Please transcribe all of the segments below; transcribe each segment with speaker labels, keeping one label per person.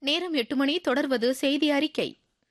Speaker 1: நேரம் எட்டு மணி தொடர்வது செய்தி அறிக்கை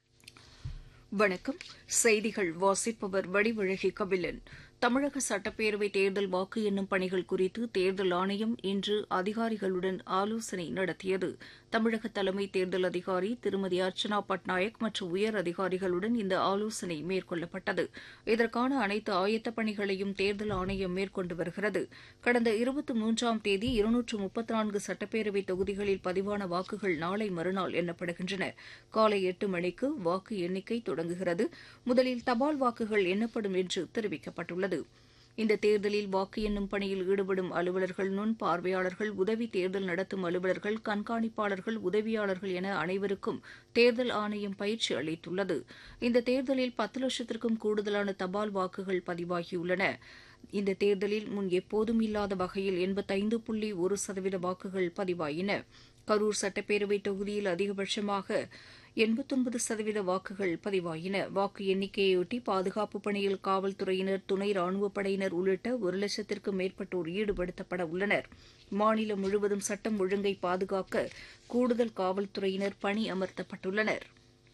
Speaker 2: வணக்கம் செய்திகள் வாசிப்பவர் வடிவழகி கபிலன் தமிழக சட்டப்பேரவை தேர்தல் வாக்கு எண்ணும் பணிகள் குறித்து தேர்தல் ஆணையம் இன்று அதிகாரிகளுடன் ஆலோசனை நடத்தியது தமிழக தலைமை தேர்தல் அதிகாரி திருமதி அர்ச்சனா பட்நாயக் மற்றும் உயர் அதிகாரிகளுடன் இந்த ஆலோசனை மேற்கொள்ளப்பட்டது இதற்கான அனைத்து ஆயத்தப் பணிகளையும் தேர்தல் ஆணையம் மேற்கொண்டு வருகிறது கடந்த இருபத்தி மூன்றாம் தேதி இருநூற்று முப்பத்தி நான்கு சட்டப்பேரவை தொகுதிகளில் பதிவான வாக்குகள் நாளை மறுநாள் எண்ணப்படுகின்றன காலை எட்டு மணிக்கு வாக்கு எண்ணிக்கை தொடங்குகிறது முதலில் தபால் வாக்குகள் எண்ணப்படும் என்று தெரிவிக்கப்பட்டுள்ளது இந்த தேர்தலில் வாக்கு எண்ணும் பணியில் ஈடுபடும் அலுவலர்கள் நுண் பார்வையாளர்கள் உதவி தேர்தல் நடத்தும் அலுவலர்கள் கண்காணிப்பாளர்கள் உதவியாளர்கள் என அனைவருக்கும் தேர்தல் ஆணையம் பயிற்சி அளித்துள்ளது இந்த தேர்தலில் பத்து லட்சத்திற்கும் கூடுதலான தபால் வாக்குகள் பதிவாகியுள்ளன இந்த தேர்தலில் முன் எப்போதும் இல்லாத வகையில் எண்பத்தைந்து புள்ளி ஒரு சதவீத வாக்குகள் பதிவாயின கரூர் சட்டப்பேரவை தொகுதியில் அதிகபட்சமாக எண்பத்தொன்பது சதவீத வாக்குகள் பதிவாயின வாக்கு எண்ணிக்கையொட்டி பாதுகாப்பு பணியில் காவல்துறையினர் துணை ராணுவப் படையினர் உள்ளிட்ட ஒரு லட்சத்திற்கும் மேற்பட்டோர் ஈடுபடுத்தப்பட உள்ளனர் மாநிலம் முழுவதும் சட்டம் ஒழுங்கை பாதுகாக்க கூடுதல் காவல்துறையினர் பணி அமர்த்தப்பட்டுள்ளனர்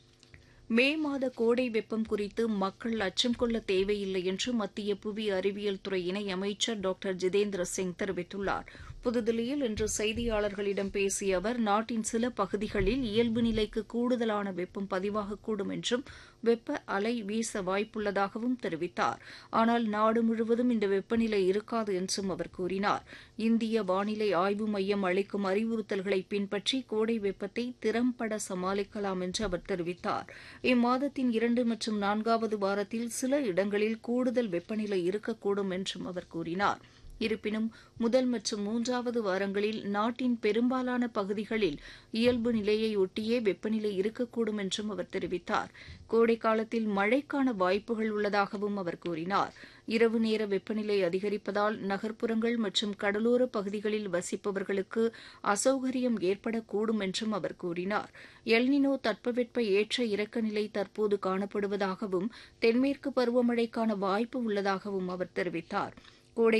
Speaker 2: மே மாத கோடை வெப்பம் குறித்து மக்கள் அச்சம் கொள்ள தேவையில்லை என்று மத்திய புவி அறிவியல் துறை இணை அமைச்சர் டாக்டர் ஜிதேந்திர சிங் தெரிவித்துள்ளார் புதுதில்லியில் இன்று செய்தியாளர்களிடம் பேசிய அவர் நாட்டின் சில பகுதிகளில் இயல்பு நிலைக்கு கூடுதலான வெப்பம் பதிவாகக்கூடும் என்றும் வெப்ப அலை வீச வாய்ப்புள்ளதாகவும் தெரிவித்தார் ஆனால் நாடு முழுவதும் இந்த வெப்பநிலை இருக்காது என்றும் அவர் கூறினார் இந்திய வானிலை ஆய்வு மையம் அளிக்கும் அறிவுறுத்தல்களை பின்பற்றி கோடை வெப்பத்தை திறம்பட சமாளிக்கலாம் என்று அவர் தெரிவித்தார் இம்மாதத்தின் இரண்டு மற்றும் நான்காவது வாரத்தில் சில இடங்களில் கூடுதல் வெப்பநிலை இருக்கக்கூடும் என்றும் அவர் கூறினார் இருப்பினும் முதல் மற்றும் மூன்றாவது வாரங்களில் நாட்டின் பெரும்பாலான பகுதிகளில் இயல்பு நிலையை ஒட்டியே வெப்பநிலை இருக்கக்கூடும் என்றும் அவர் தெரிவித்தார் கோடை காலத்தில் மழைக்கான வாய்ப்புகள் உள்ளதாகவும் அவர் கூறினார் இரவு நேர வெப்பநிலை அதிகரிப்பதால் நகர்ப்புறங்கள் மற்றும் கடலோர பகுதிகளில் வசிப்பவர்களுக்கு அசௌகரியம் ஏற்படக்கூடும் என்றும் அவர் கூறினார் எல்னினோ தட்பவெட்ப ஏற்ற இறக்க நிலை தற்போது காணப்படுவதாகவும் தென்மேற்கு பருவமழைக்கான வாய்ப்பு உள்ளதாகவும் அவர் தெரிவித்தார் கோடை